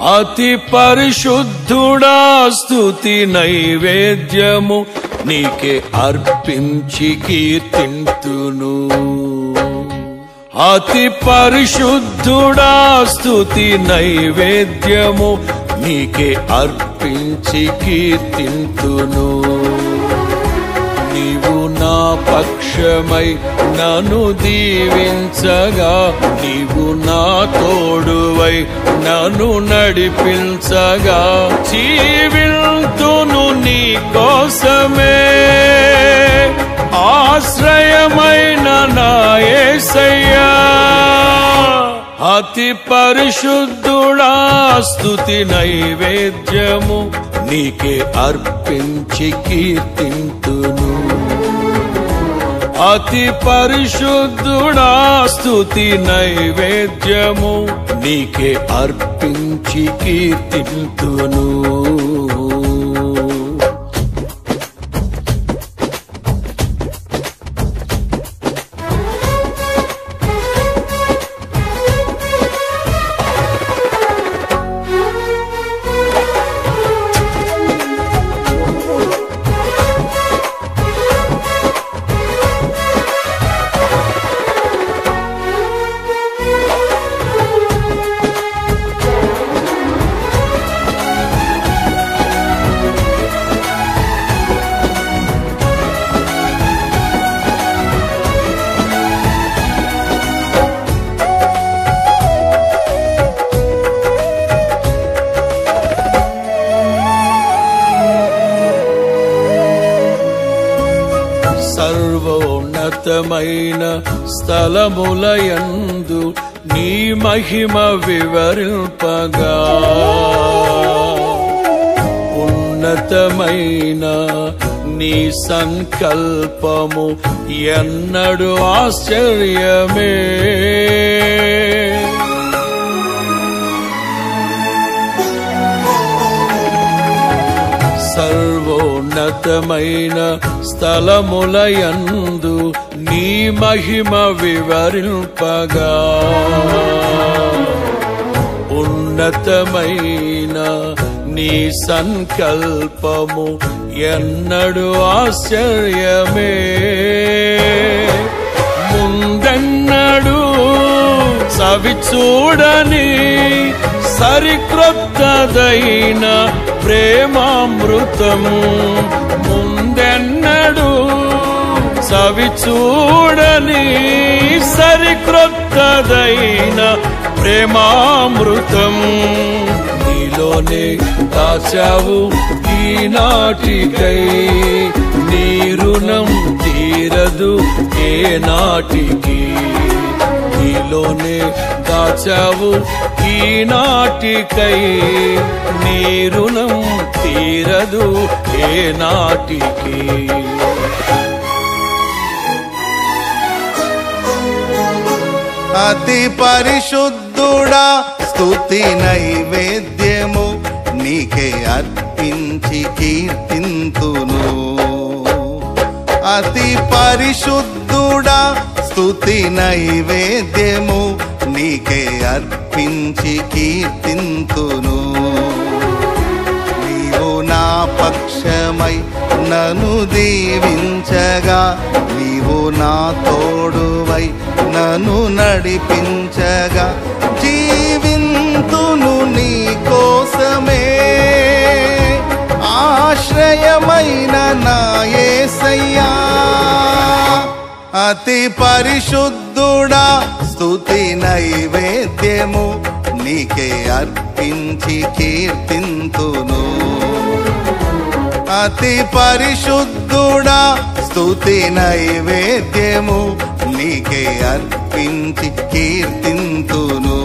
అతి పరిశుద్ధుడా స్తుతి నైవేద్యము నీకే అర్పించి కీర్తింతును అతి పరిశుద్ధుడా స్తుతి నైవేద్యము నీకే అర్పించి కీర్తింతును నీవు నా పక్షమై నన్ను దీవించగా నీవు నా తోడువై నన్ను నడిపించగా జీవిల్తును నీ కోసమే ఆశ్రయమైన నా యేసయ్యా అతి పరిశుద్ధుడా స్తుతి నైవేద్యము నీకే అర్పించి కీర్తింతును అతి పరిశుద్ధుడా స్తుతి నైవేద్యము నీకే అర్పించి కీర్తింతును సర్వోన్నతమైన స్థలములయందు నీ మహిమ వివరింపగా ఉన్నతమైన నీ సంకల్పము ఎన్నడు ఆశ్చర్యమే సర్వోన్నతమైన స్థలములయందు నీ మహిమ వివరింపగా ఉన్నతమైన నీ సంకల్పము ఎన్నడు ఆశ్చర్యమే ముందెన్నడు సవి చూడని సరిక్రొత్తదైన ప్రేమామృతము ముందెన్నడు సవి చూడని సరిక్రొత్తదైన ప్రేమామృతము నీలోనే దాచావు ఈనాటికై నీ రుణం తీరదు ఏ నాటికి నీలోనే దాచావు ఈనాటికై నీ రుణం తీరదు ఏ నాటికి అతి పరిశుద్ధుడా స్తుతి నైవేద్యము నీకే అర్పించి కీర్తింతును అతి పరిశుద్ధుడా స్తుతి నైవేద్యము నీకే అర్పించి కీర్తింతును నీవు నా పక్షమై నన్ను దీవించగా నీవు నా తోడువై నన్ను నడిపించగా జీవింతును నీ కోసమే ఆశ్రయమైన నా యేసయ్యా అతి పరిశుద్ధుడా స్తుతి నైవేద్యము నీకే అర్పించి కీర్తింతును అతి పరిశుద్ధుడా స్తుతి నైవేద్యము నీకే అర్పించి కీర్తింతును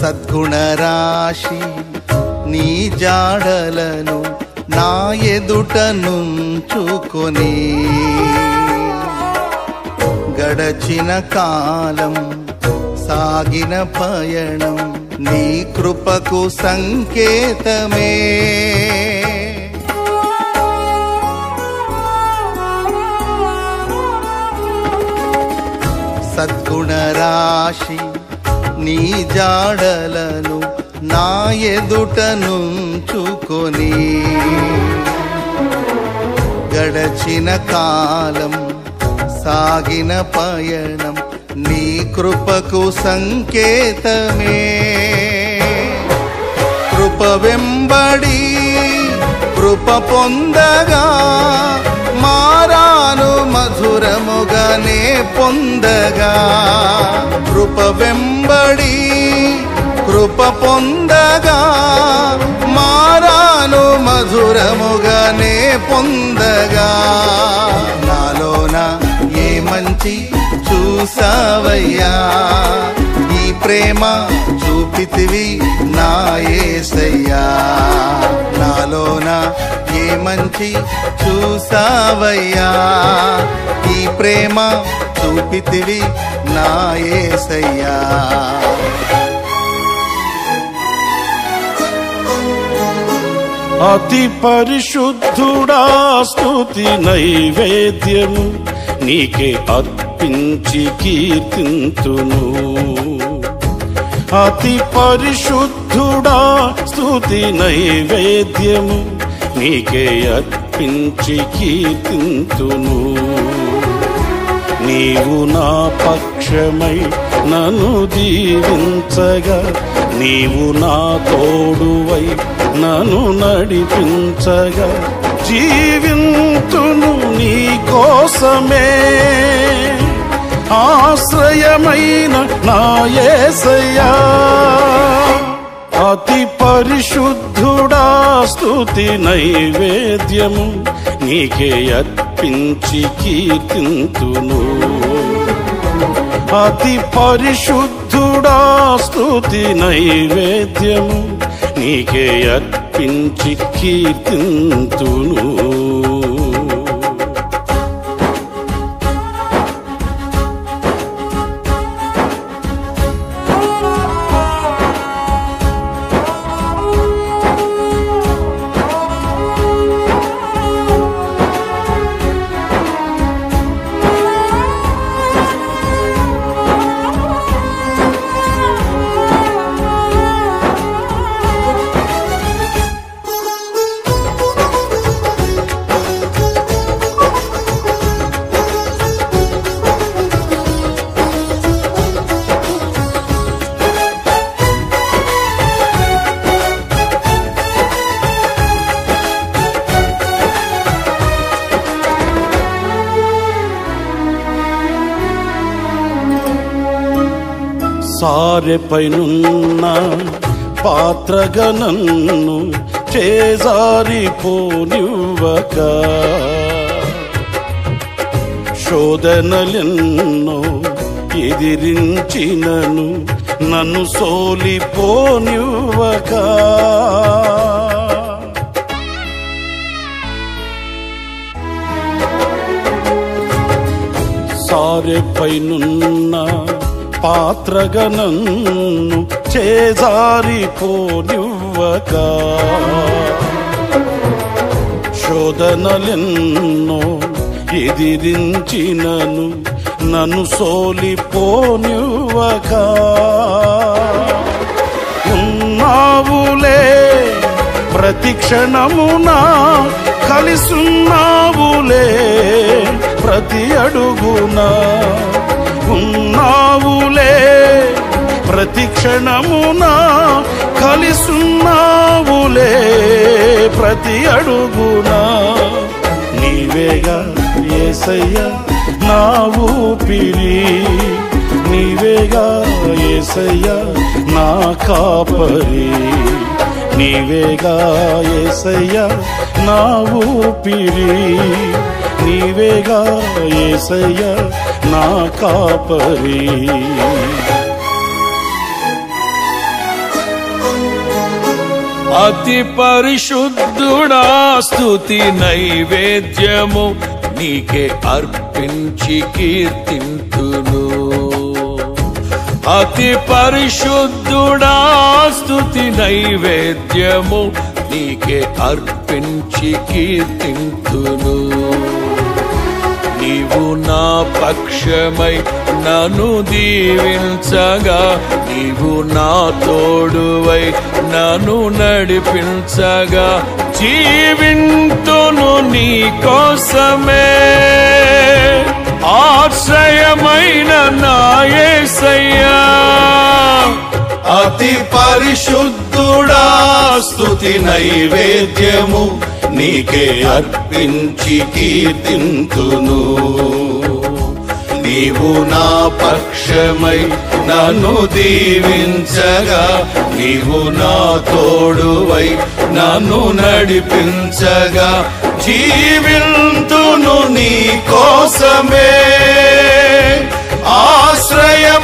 సద్గుణ రాశి నీ జాడలను నా ఎదుట నుంచుకొని గడచిన కాలం సాగిన పయణం నీ కృపకు సంకేతమే సద్గుణ రాశి నీ జాడలను నా ఎదుట నుంచుకొని గడచిన కాలం సాగిన పయనం నీ కృపకు సంకేతమే కృప వెంబడి కృప పొందగా మారాను మధురముగానే పొందగా కృప వెంబడి కృప పొందగా మారాను మధురముగానే పొందగా నాలోన ఏ మంచి చూసావయ్యా ఈ ప్రేమ చూపితివి నా ఏసయ్యా నాలోన ఏ మంచి చూసావయ్యా ఈ ప్రేమ చూపితివి నా ఏసయ్యా అతి పరిశుద్ధుడా స్తుతి నైవేద్యము నీకే అర్పించి కీర్తింతును అతి పరిశుద్ధుడా స్తుతి నైవేద్యము నీకే అర్పించి కీర్తింతును నీవు నా పక్షమై నన్ను దీవించగా నీవు నా తోడువై నన్ను నడిపించగా జీవింతును నీ కోసమే ఆశ్రయమైన నా యేసయ్యా అతి పరిశుద్ధుడా స్తుతి నైవేద్యము నీకే అర్పించి కీర్తింతును అతి పరిశుద్ధుడా స్తుతి నైవేద్యము నీకే అర్పించి కీర్తింతును సారెపైనున్న పాత్రగా నన్ను చేజారిపోనివ్వక శోధనలెన్నో ఎదిరించినను నన్ను సోలిపోనివ్వక సారెపైనున్న పాత్రగా నన్ను చేజారిపోనివ్వక శోధనలెన్నో ఎదిరించినను నన్ను సోలిపోనివ్వక ఉన్నావులే ప్రతి క్షణమునా కలిసున్నావులే ప్రతి అడుగునా ఉన్నావులే ప్రతి క్షణమునా కలిసున్నావులే ప్రతి అడుగునా నీవేగా ఏసయ్యా నా ఊపిరి నీవేగా ఏసయ్యా నా కాపరి నీవేగా ఏసయ్యా నా ఊపిరి నీవేగా ఏసయ్యా నా కాపరి అతి పరిశుద్ధుడా స్తుతి నైవేద్యము నీకే అర్పించి కీర్తింతును అతి పరిశుద్ధుడా స్తుతి నైవేద్యము నీకే అర్పించి కీర్తింతును నీవు నా పక్షమై నన్ను దీవించగా నీవు నా తోడువై నన్ను నడిపించగా జీవింతును నీ కోసమే ఆశ్రయమైన నాయసయ్యా అతి పరిశుద్ధుడా స్తుతి నైవేద్యము నీకే అర్పించి కీర్తింతును నీవు నా పక్షమై నన్ను దీవించగా నీవు నా తోడువై నన్ను నడిపించగా జీవింతును నీ కోసమే ఆశ్రయం